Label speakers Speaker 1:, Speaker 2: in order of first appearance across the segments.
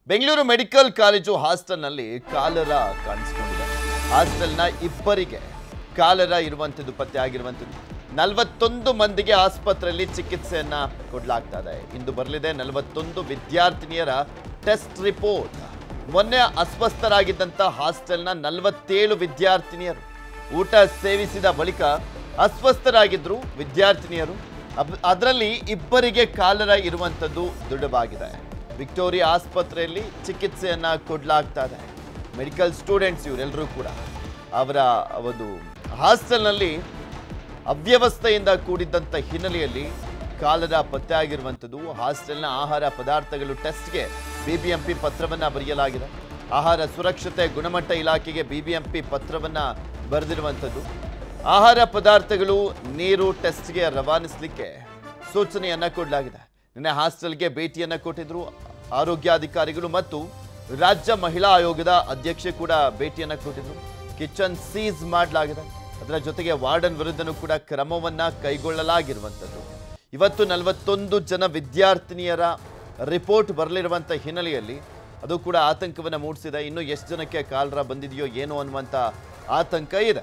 Speaker 1: Bengaluru medical college ಹಾಸ್ಟೆಲ್ನಲ್ಲಿ cholera ಕಾಣಿಸಿಕೊಂಡಿದೆ ಹಾಸ್ಟೆಲ್ನ ಇಬ್ಬರಿಗೆ ಕಾಲರ ಇರುವಂಥದ್ದು ಪತ್ತೆ ಆಗಿರುವಂಥದ್ದು ನಲವತ್ತೊಂದು ಮಂದಿಗೆ ಆಸ್ಪತ್ರೆಯಲ್ಲಿ ಚಿಕಿತ್ಸೆಯನ್ನ ಕೊಡಲಾಗ್ತಾ ಇದೆ ಇಂದು ಬರಲಿದೆ ನಲವತ್ತೊಂದು ವಿದ್ಯಾರ್ಥಿನಿಯರ ಟೆಸ್ಟ್ ರಿಪೋರ್ಟ್ ಮೊನ್ನೆ ಅಸ್ವಸ್ಥರಾಗಿದ್ದಂಥ ಹಾಸ್ಟೆಲ್ನ ನಲವತ್ತೇಳು ವಿದ್ಯಾರ್ಥಿನಿಯರು ಊಟ ಸೇವಿಸಿದ ಬಳಿಕ ಅಸ್ವಸ್ಥರಾಗಿದ್ರು ವಿದ್ಯಾರ್ಥಿನಿಯರು ಅಬ್- ಅದರಲ್ಲಿ ಇಬ್ಬರಿಗೆ ಕಾಲರ ಇರುವಂಥದ್ದು ದೃಢವಾಗಿದೆ ವಿಕ್ಟೋರಿಯಾ ಆಸ್ಪತ್ರೆಯಲ್ಲಿ ಚಿಕಿತ್ಸೆಯನ್ನ ಕೊಡಲಾಗ್ತಾ ಇದೆ ಮೆಡಿಕಲ್ ಸ್ಟೂಡೆಂಟ್ಸ್ ಇವರೆಲ್ಲರೂ ಕೂಡ ಅವರ ಒಂದು ಹಾಸ್ಟೆಲ್ನಲ್ಲಿ ಅವ್ಯವಸ್ಥೆಯಿಂದ ಕೂಡಿದ್ದಂಥ ಹಿನ್ನೆಲೆಯಲ್ಲಿ ಕಾಲರ ಪತ್ತೆ ಆಗಿರುವಂಥದ್ದು ಹಾಸ್ಟೆಲ್ನ ಆಹಾರ ಪದಾರ್ಥಗಳು ಟೆಸ್ಟ್ಗೆ ಬಿಬಿಎಂಪಿ ಪತ್ರವನ್ನ ಬರೆಯಲಾಗಿದೆ ಆಹಾರ ಸುರಕ್ಷತೆ ಗುಣಮಟ್ಟ ಇಲಾಖೆಗೆ ಬಿಬಿಎಂಪಿ ಪತ್ರವನ್ನ ಬರೆದಿರುವಂಥದ್ದು ಆಹಾರ ಪದಾರ್ಥಗಳು ನೀರು ಟೆಸ್ಟ್ಗೆ ರವಾನಿಸಲಿಕ್ಕೆ ಸೂಚನೆಯನ್ನ ಕೊಡಲಾಗಿದೆ ನಿನ್ನೆ ಹಾಸ್ಟೆಲ್ಗೆ ಭೇಟಿಯನ್ನ ಕೊಟ್ಟಿದ್ರು ಆರೋಗ್ಯಾಧಿಕಾರಿಗಳು ಮತ್ತು ರಾಜ್ಯ ಮಹಿಳಾ ಆಯೋಗದ ಅಧ್ಯಕ್ಷೆ ಕೂಡ ಭೇಟಿಯನ್ನ ಕೊಟ್ಟಿದ್ರು ಕಿಚನ್ ಸೀಸ್ ಮಾಡಲಾಗಿದೆ ಅದರ ಜೊತೆಗೆ ವಾರ್ಡನ್ ವಿರುದ್ಧನೂ ಕೂಡ ಕ್ರಮವನ್ನ ಕೈಗೊಳ್ಳಲಾಗಿರುವಂಥದ್ದು ಇವತ್ತು ನಲವತ್ತೊಂದು ಜನ ವಿದ್ಯಾರ್ಥಿನಿಯರ ರಿಪೋರ್ಟ್ ಬರಲಿರುವಂಥ ಹಿನ್ನೆಲೆಯಲ್ಲಿ ಅದು ಕೂಡ ಆತಂಕವನ್ನು ಮೂಡಿಸಿದೆ ಇನ್ನು ಎಷ್ಟು ಜನಕ್ಕೆ ಕಾಲರ ಬಂದಿದೆಯೋ ಏನೋ ಅನ್ನುವಂಥ ಆತಂಕ ಇದೆ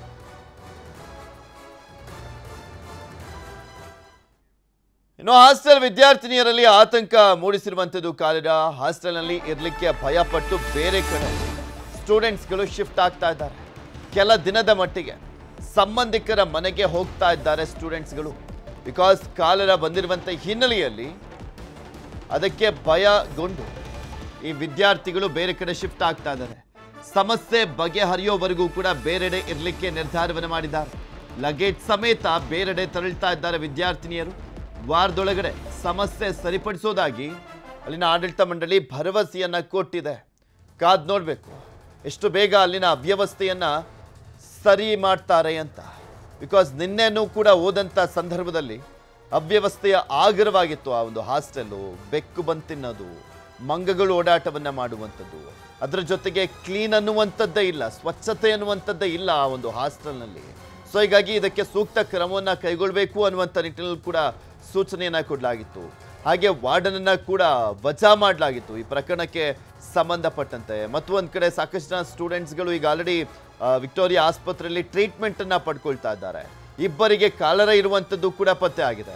Speaker 1: ಇನ್ನು ಹಾಸ್ಟೆಲ್ ವಿದ್ಯಾರ್ಥಿನಿಯರಲ್ಲಿ ಆತಂಕ ಮೂಡಿಸಿರುವಂಥದ್ದು ಕಾಲರ ಹಾಸ್ಟೆಲ್ನಲ್ಲಿ ಇರಲಿಕ್ಕೆ ಭಯಪಟ್ಟು ಬೇರೆ ಕಡೆ ಸ್ಟೂಡೆಂಟ್ಸ್ಗಳು ಶಿಫ್ಟ್ ಆಗ್ತಾ ಇದ್ದಾರೆ ಕೆಲ ದಿನದ ಮಟ್ಟಿಗೆ ಸಂಬಂಧಿಕರ ಮನೆಗೆ ಹೋಗ್ತಾ ಇದ್ದಾರೆ ಸ್ಟೂಡೆಂಟ್ಸ್ಗಳು ಬಿಕಾಸ್ ಕಾಲರ ಬಂದಿರುವಂಥ ಹಿನ್ನೆಲೆಯಲ್ಲಿ ಅದಕ್ಕೆ ಭಯಗೊಂಡು ಈ ವಿದ್ಯಾರ್ಥಿಗಳು ಬೇರೆ ಕಡೆ ಶಿಫ್ಟ್ ಆಗ್ತಾ ಇದ್ದಾರೆ ಸಮಸ್ಯೆ ಬಗೆಹರಿಯೋವರೆಗೂ ಕೂಡ ಬೇರೆಡೆ ಇರಲಿಕ್ಕೆ ನಿರ್ಧಾರವನ್ನು ಮಾಡಿದ್ದಾರೆ ಲಗೇಜ್ ಸಮೇತ ಬೇರೆಡೆ ತೆರಳ್ತಾ ಇದ್ದಾರೆ ವಿದ್ಯಾರ್ಥಿನಿಯರು ವಾರದೊಳಗಡೆ ಸಮಸ್ಯೆ ಸರಿಪಡಿಸೋದಾಗಿ ಅಲ್ಲಿನ ಆಡಳಿತ ಮಂಡಳಿ ಭರವಸೆಯನ್ನ ಕೊಟ್ಟಿದೆ ಕಾದ್ ನೋಡಬೇಕು ಎಷ್ಟು ಬೇಗ ಅಲ್ಲಿನ ಅವ್ಯವಸ್ಥೆಯನ್ನ ಸರಿ ಮಾಡ್ತಾರೆ ಅಂತ ಬಿಕಾಸ್ ನಿನ್ನೆನೂ ಕೂಡ ಹೋದಂಥ ಸಂದರ್ಭದಲ್ಲಿ ಅವ್ಯವಸ್ಥೆಯ ಆಗರವಾಗಿತ್ತು ಆ ಒಂದು ಹಾಸ್ಟೆಲ್ಲು ಬೆಕ್ಕು ಬಂದು ತಿನ್ನೋದು ಮಂಗಗಳು ಓಡಾಟವನ್ನ ಮಾಡುವಂಥದ್ದು ಅದರ ಜೊತೆಗೆ ಕ್ಲೀನ್ ಅನ್ನುವಂಥದ್ದೇ ಇಲ್ಲ ಸ್ವಚ್ಛತೆ ಅನ್ನುವಂಥದ್ದೇ ಇಲ್ಲ ಆ ಒಂದು ಹಾಸ್ಟೆಲ್ನಲ್ಲಿ ಸೊ ಹೀಗಾಗಿ ಇದಕ್ಕೆ ಸೂಕ್ತ ಕ್ರಮವನ್ನ ಕೈಗೊಳ್ಳಬೇಕು ಅನ್ನುವಂಥ ನಿಟ್ಟಿನಲ್ಲಿ ಕೂಡ ಸೂಚನೆಯನ್ನ ಕೊಡಲಾಗಿತ್ತು ಹಾಗೆ ವಾರ್ಡನನ್ನ ಕೂಡ ವಜಾ ಮಾಡಲಾಗಿತ್ತು ಈ ಪ್ರಕರಣಕ್ಕೆ ಸಂಬಂಧಪಟ್ಟಂತೆ ಮತ್ತು ಒಂದ್ ಕಡೆ ಸಾಕಷ್ಟು ಜನ ಸ್ಟೂಡೆಂಟ್ಸ್ಗಳು ಈಗ ಆಲ್ರೆಡಿ ವಿಕ್ಟೋರಿಯಾ ಆಸ್ಪತ್ರೆಯಲ್ಲಿ ಟ್ರೀಟ್ಮೆಂಟ್ ಅನ್ನ ಪಡ್ಕೊಳ್ತಾ ಇದ್ದಾರೆ ಇಬ್ಬರಿಗೆ ಕಾಲರ ಇರುವಂತದ್ದು ಕೂಡ ಪತ್ತೆ ಆಗಿದೆ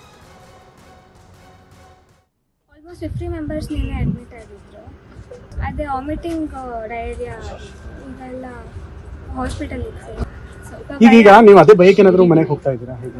Speaker 2: ಆಲ್ಮೋಸ್ಟ್ ಫಿಫ್ಟಿ ಮೆಂಬರ್ಸ್ ನಿನ್ನೆ ಅಡ್ಮಿಟ್ ಆಗಿದ್ರು ಅದೇ ವಾಮಿಟಿಂಗ್ ಡಯರಿಯಾ ಇದೆಲ್ಲ ಹಾಸ್ಪಿಟಲ್ ಇತ್ತು ಸ್ವಲ್ಪ
Speaker 3: ಈಗೀಗ
Speaker 2: ಭಯ.
Speaker 3: ನೀವು ಅದೇ ಬೈಕ್ ಏನಾದ್ರು ಮನೆಗೆ ಹೋಗ್ತಾ ಇದ್ದೀರಾ ಹೇಗೆ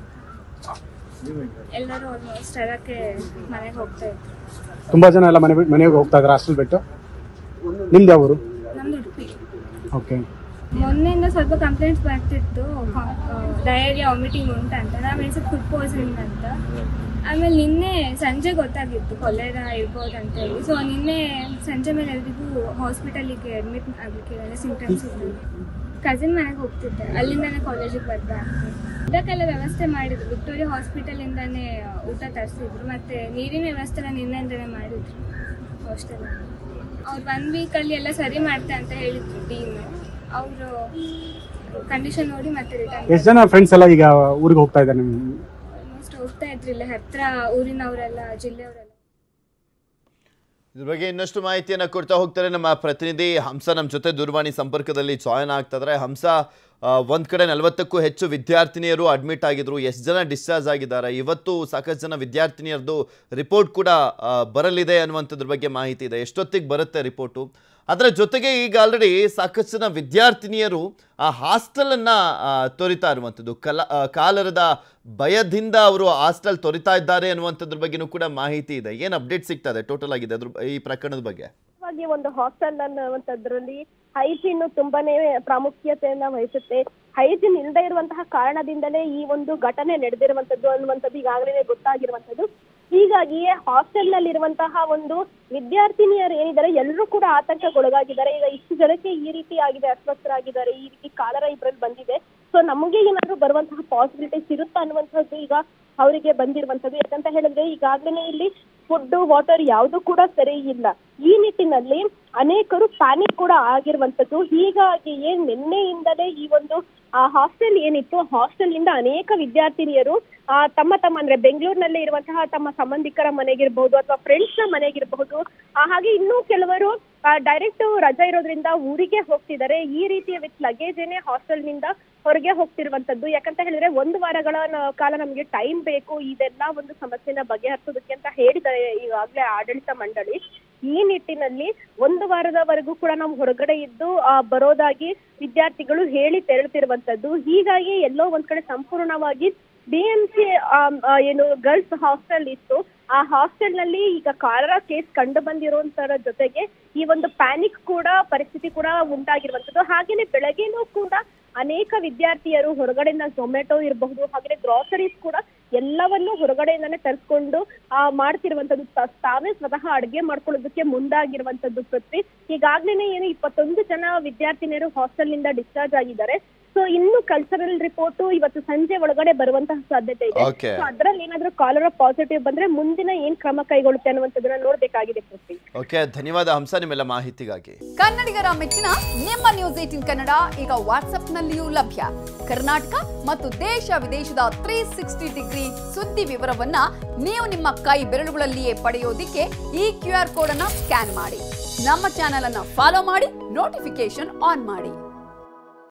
Speaker 2: ಎಲ್ಲರೂ ಆಲ್ಮೋಸ್ಟ್ ಅದಕ್ಕೆ ಮನೆಗೆ ಹೋಗ್ತಾ ಇದ್ರು
Speaker 3: ತುಂಬಾ ಜನ ಎಲ್ಲ ಮನೆ ಬಿಟ್ಟು ಮನೆಗೆ ಹೋಗ್ತಾ ಇದ್ದಾರೆ ಹಾಸ್ಟೆಲ್ ಬಿಟ್ಟು ನಿಮ್ದು ಯಾವ ಊರು
Speaker 2: ನಮ್ದು ಉಡುಪಿ
Speaker 3: ಓಕೆ
Speaker 2: ಮೊನ್ನೆಯಿಂದ ಸ್ವಲ್ಪ ಕಂಪ್ಲೇಂಟ್ಸ್ ಬರ್ತಿತ್ತು ಡಯರಿಯಾ ವಾಮಿಟಿಂಗ್ ಉಂಟಂತ ನಾವು ಎಣಿಸಿದ್ ಫುಡ್ ಪಾಯ್ಸನಿಂಗ್ ಅಂತ ಆಮೇಲೆ ನಿನ್ನೆ ಸಂಜೆ ಗೊತ್ತಾಗಿತ್ತು ಕೊಲೆರಾ ಇರ್ಬೋದು ಅಂತ ಹೇಳಿ ಸೊ ನಿನ್ನೆ ಸಂಜೆ ಮೇಲೆ ಎಲ್ರಿಗೂ ಹಾಸ್ಪಿಟಲಿಗೆ ಅಡ್ಮಿಟ್ ಆಗಲಿಕ್ಕೆ ಎಲ್ಲ ಸಿಂಟಮ್ಸ್ ಇತ್ತು ಕಸಿನ್ ಮನೆಗೆ ಹೋಗ್ತಿದ್ದೆ ಅಲ್ಲಿಂದಾನೇ ಕಾಲೇಜಿಗೆ ಬರ್ತಾ ಊಟಕ್ಕೆಲ್ಲ ವ್ಯವಸ್ಥೆ ಮಾಡಿದ್ರು ವಿಕ್ಟೋರಿಯಾ ಹಾಸ್ಪಿಟಲಿಂದಾನೇ ಊಟ ತರಿಸಿದ್ರು ಮತ್ತೆ ನೀರಿನ ವ್ಯವಸ್ಥೆ ಎಲ್ಲ ನಿನ್ನೆಯಿಂದನೇ ಮಾಡಿದ್ರು ಹಾಸ್ಟೆಲಲ್ಲಿ ಅವ್ರು ಒನ್ ವೀಕಲ್ಲಿ ಎಲ್ಲ ಸರಿ ಮಾಡ್ತೆ ಅಂತ ಹೇಳಿದ್ರು ಟೀಮ್ ಅವರು ಕಂಡೀಷನ್ ನೋಡಿ ಮತ್ತೆ ರಿಟರ್ನ್
Speaker 3: ಎಷ್ಟು ಜನ ಫ್ರೆಂಡ್ಸ್ ಎಲ್ಲ ಈಗ ಊರಿಗೆ ಹೋಗ್ತಾ ಇದ್ದಾರೆ ನಿಮ್
Speaker 2: ಆಲ್ಮೋಸ್ಟ್ ಹೋಗ್ತಾ ಇದ್ರು ಇಲ್ಲ ಹತ್ರ ಊರಿನವರೆಲ್ಲ ಜಿಲ್ಲೆಯವರೆಲ್ಲ
Speaker 1: ಇದ್ರ ಬಗ್ಗೆ ಇನ್ನಷ್ಟು ಮಾಹಿತಿಯನ್ನ ಕೊಡ್ತಾ ಹೋಗ್ತಾರೆ ನಮ್ಮ ಪ್ರತಿನಿಧಿ ಹಂಸ ನಮ್ಮ ಜೊತೆ ದೂರವಾಣಿ ಸಂಪರ್ಕದಲ್ಲಿ ಜಾಯಿನ್ ಆಗ್ತಾ ಇದ್ದಾರೆ ಹಂಸ ಆ, ಒಂದ್ ಕಡೆ ನಲವತ್ತಕ್ಕೂ ಹೆಚ್ಚು ವಿದ್ಯಾರ್ಥಿನಿಯರು ಅಡ್ಮಿಟ್ ಆಗಿದ್ರು ಎಷ್ಟು ಜನ ಡಿಸ್ಚಾರ್ಜ್ ಆಗಿದ್ದಾರೆ ಇವತ್ತು ಸಾಕಷ್ಟು ಜನ ವಿದ್ಯಾರ್ಥಿನಿಯರದು ರಿಪೋರ್ಟ್ ಕೂಡ ಆ, ಬರಲಿದೆ ಅನ್ನುವಂಥದ್ರ ಬಗ್ಗೆ ಮಾಹಿತಿ ಇದೆ ಎಷ್ಟೊತ್ತಿಗೆ ಬರುತ್ತೆ ರಿಪೋರ್ಟು ಅದರ ಜೊತೆಗೆ ಈಗ ಆಲ್ರೆಡಿ ಸಾಕಷ್ಟು ಜನ ವಿದ್ಯಾರ್ಥಿನಿಯರು ಆ ಹಾಸ್ಟೆಲನ್ನು ತೊರಿತಾ ಇರುವಂಥದ್ದು ಕಲ ಆ, ಕಾಲರದ ಭಯದಿಂದ ಅವರು ಹಾಸ್ಟೆಲ್ ತೊರಿತಾ ಇದ್ದಾರೆ ಅನ್ನುವಂಥದ್ರ ಬಗ್ಗೆನೂ ಕೂಡ ಮಾಹಿತಿ ಇದೆ ಏನು ಅಪ್ಡೇಟ್ ಸಿಗ್ತಾ ಇದೆ ಟೋಟಲ್ ಆಗಿದೆ ಅದ್ರ ಈ ಪ್ರಕರಣದ ಬಗ್ಗೆ
Speaker 4: ಮುಖ್ಯವಾಗಿ ಒಂದು ಹಾಸ್ಟೆಲ್ ಅನ್ನುವಂಥದ್ರಲ್ಲಿ ಹೈಜೀನ್ ತುಂಬಾನೇ ಪ್ರಾಮುಖ್ಯತೆಯನ್ನ ವಹಿಸುತ್ತೆ ಹೈಜೀನ್ ಇಲ್ಲದೆ ಇರುವಂತಹ ಕಾರಣದಿಂದಲೇ ಈ ಒಂದು ಘಟನೆ ನಡೆದಿರುವಂತದ್ದು ಅನ್ನುವಂಥದ್ದು ಈಗಾಗಲೇ ಗೊತ್ತಾಗಿರುವಂತದ್ದು ಹೀಗಾಗಿಯೇ ಹಾಸ್ಟೆಲ್ ನಲ್ಲಿರುವಂತಹ ಒಂದು ವಿದ್ಯಾರ್ಥಿನಿಯರು ಏನಿದ್ದಾರೆ ಎಲ್ಲರೂ ಕೂಡ ಆತಂಕಕ್ಕೊಳಗಾಗಿದ್ದಾರೆ ಈಗ ಇಷ್ಟು ಜನಕ್ಕೆ ಈ ರೀತಿ ಆಗಿದೆ ಅಸ್ವಸ್ಥರಾಗಿದ್ದಾರೆ ಈ ರೀತಿ ಕಾಲರ ಇಬ್ಬರಲ್ಲಿ ಬಂದಿದೆ ಸೊ ನಮಗೆ ಏನಾದ್ರು ಬರುವಂತಹ ಪಾಸಿಬಿಲಿಟೀಸ್ ಇರುತ್ತಾ ಅನ್ನುವಂಥದ್ದು ಈಗ ಅವರಿಗೆ ಬಂದಿರುವಂತದ್ದು ಯಾಕಂತ ಹೇಳಿದ್ರೆ ಈಗಾಗಲೇ ಇಲ್ಲಿ ಫುಡ್ ವಾಟರ್ ಯಾವುದು ಕೂಡ ಸರಿ ಇಲ್ಲ ಈ ನಿಟ್ಟಿನಲ್ಲಿ ಅನೇಕರು ಪ್ಯಾನಿಕ್ ಕೂಡ ಆಗಿರುವಂತದ್ದು ಹೀಗಾಗಿ ಏನ್ ನಿನ್ನೆಯಿಂದಲೇ ಈ ಒಂದು ಆ ಹಾಸ್ಟೆಲ್ ಏನಿತ್ತು ಹಾಸ್ಟೆಲ್ ನಿಂದ ಅನೇಕ ವಿದ್ಯಾರ್ಥಿನಿಯರು ಆ ತಮ್ಮ ತಮ್ಮ ಅಂದ್ರೆ ಬೆಂಗಳೂರಿನಲ್ಲೇ ಇರುವಂತಹ ತಮ್ಮ ಸಂಬಂಧಿಕರ ಮನೆಗಿರ್ಬಹುದು ಅಥವಾ ಫ್ರೆಂಡ್ಸ್ ನ ಮನೆಗಿರಬಹುದು ಆ, ಹಾಗೆ ಇನ್ನೂ ಕೆಲವರು ಡೈರೆಕ್ಟ್ ರಜಾ ಇರೋದ್ರಿಂದ ಊರಿಗೆ ಹೋಗ್ತಿದ್ದಾರೆ ಈ ರೀತಿಯ ವಿತ್ ಲಗೇಜ್ ಏನೇ ಹಾಸ್ಟೆಲ್ ನಿಂದ ಹೊರಗೆ ಹೋಗ್ತಿರುವಂತದ್ದು ಯಾಕಂತ ಹೇಳಿದ್ರೆ ಒಂದು ವಾರಗಳ ನ- ಕಾಲ ನಮಗೆ ಟೈಮ್ ಬೇಕು ಇದೆಲ್ಲ ಒಂದು ಸಮಸ್ಯೆನ ಬಗೆಹರಿಸೋದಕ್ಕೆ ಅಂತ ಹೇಳಿದ್ದಾರೆ ಈಗಾಗಲೇ ಆಡಳಿತ ಮಂಡಳಿ ಈ ನಿಟ್ಟಿನಲ್ಲಿ ಒಂದು ವಾರದವರೆಗೂ ಕೂಡ ನಾವು ಹೊರಗಡೆ ಇದ್ದು ಆ, ಬರೋದಾಗಿ ವಿದ್ಯಾರ್ಥಿಗಳು ಹೇಳಿ ತೆರಳುತ್ತಿರುವಂತದ್ದು ಹೀಗಾಗಿ ಎಲ್ಲೋ ಒಂದ್ ಕಡೆ ಸಂಪೂರ್ಣವಾಗಿ ಬಿ ಎಂ ಸಿ ಏನು ಗರ್ಲ್ಸ್ ಹಾಸ್ಟೆಲ್ ಇತ್ತು ಆ ಹಾಸ್ಟೆಲ್ ನಲ್ಲಿ ಈಗ ಕಾಲರಾ ಕೇಸ್ ಕಂಡು ಬಂದಿರುವಂತರ ಜೊತೆಗೆ ಈ ಒಂದು ಪ್ಯಾನಿಕ್ ಕೂಡ ಪರಿಸ್ಥಿತಿ ಕೂಡ ಉಂಟಾಗಿರುವಂತದ್ದು ಹಾಗೇನೆ ಬೆಳಗ್ಗೆನೂ ಕೂಡ ಅನೇಕ ವಿದ್ಯಾರ್ಥಿಯರು ಹೊರಗಡೆಯಿಂದ ಝೊಮ್ಯಾಟೊ ಇರಬಹುದು ಹಾಗೆ ಗ್ರಾಸರೀಸ್ ಕೂಡ ಎಲ್ಲವನ್ನೂ ಹೊರಗಡೆಯಿಂದಾನೇ ತರಿಸ್ಕೊಂಡು ಆ ಮಾಡ್ತಿರುವಂತದ್ದು ತ- ತಾವೇ ಸ್ವತಃ ಅಡುಗೆ ಮಾಡ್ಕೊಳ್ಳೋದಕ್ಕೆ ಮುಂದಾಗಿರುವಂತದ್ದು ಪೃಥ್ವಿ ಈಗಾಗ್ಲೇನೆ ಏನು ಇಪ್ಪತ್ತೊಂದು ಜನ ವಿದ್ಯಾರ್ಥಿನಿಯರು ಹಾಸ್ಟೆಲ್ ನಿಂದ ಡಿಸ್ಚಾರ್ಜ್ ಆಗಿದ್ದಾರೆ ಸೊ ಇನ್ನು ಕಲ್ಚರಲ್ ರಿಪೋರ್ಟ್ ಇವತ್ತು ಸಂಜೆ ಒಳಗಡೆ ಬರುವಂತಹ ಸಾಧ್ಯತೆ ಇದೆ
Speaker 1: Okay.
Speaker 4: ಸೊ ಅದ್ರಲ್ಲಿ ಏನಾದ್ರೂ ಕಾಲರ ಪಾಸಿಟಿವ್ ಬಂದ್ರೆ ಮುಂದಿನ ಏನ್ ಕ್ರಮ ಕೈಗೊಳ್ಳುತ್ತೆ ಅನ್ನುವಂಥದ್ದನ್ನ ನೋಡ್ಬೇಕಾಗಿದೆ ಪೃಥ್ವಿ
Speaker 1: ಓಕೆ ಧನ್ಯವಾದ ಹಂಸ ನಿಮ್ಮೆಲ್ಲ ಮಾಹಿತಿಗಾಗಿ
Speaker 5: ಕನ್ನಡಿಗರ ಮೆಚ್ಚಿನ ನಿಮ್ಮ ನ್ಯೂಸ್ ಏಟಿನ್ ಕನ್ನಡ ಈಗ ವಾಟ್ಸ್ಆಪ್ನಲ್ಲಿಯೂ ಲಭ್ಯ ಕರ್ನಾಟಕ ಮತ್ತು ದೇಶ ವಿದೇಶದ ತ್ರೀ ಸಿಕ್ಸ್ಟಿ ಡಿಗ್ರಿ ಸುದ್ದಿ ವಿವರವನ್ನ ನೀವು ನಿಮ್ಮ ಕೈ ಬೆರಳುಗಳಲ್ಲಿಯೇ ಪಡೆಯೋದಿಕ್ಕೆ ಈ ಕ್ಯೂ ಆರ್ ಕೋಡ್ ಅನ್ನ ಸ್ಕ್ಯಾನ್ ಮಾಡಿ ನಮ್ಮ ಚಾನೆಲ್ ಅನ್ನ ಫಾಲೋ ಮಾಡಿ ನೋಟಿಫಿಕೇಶನ್ ಆನ್ ಮಾಡಿ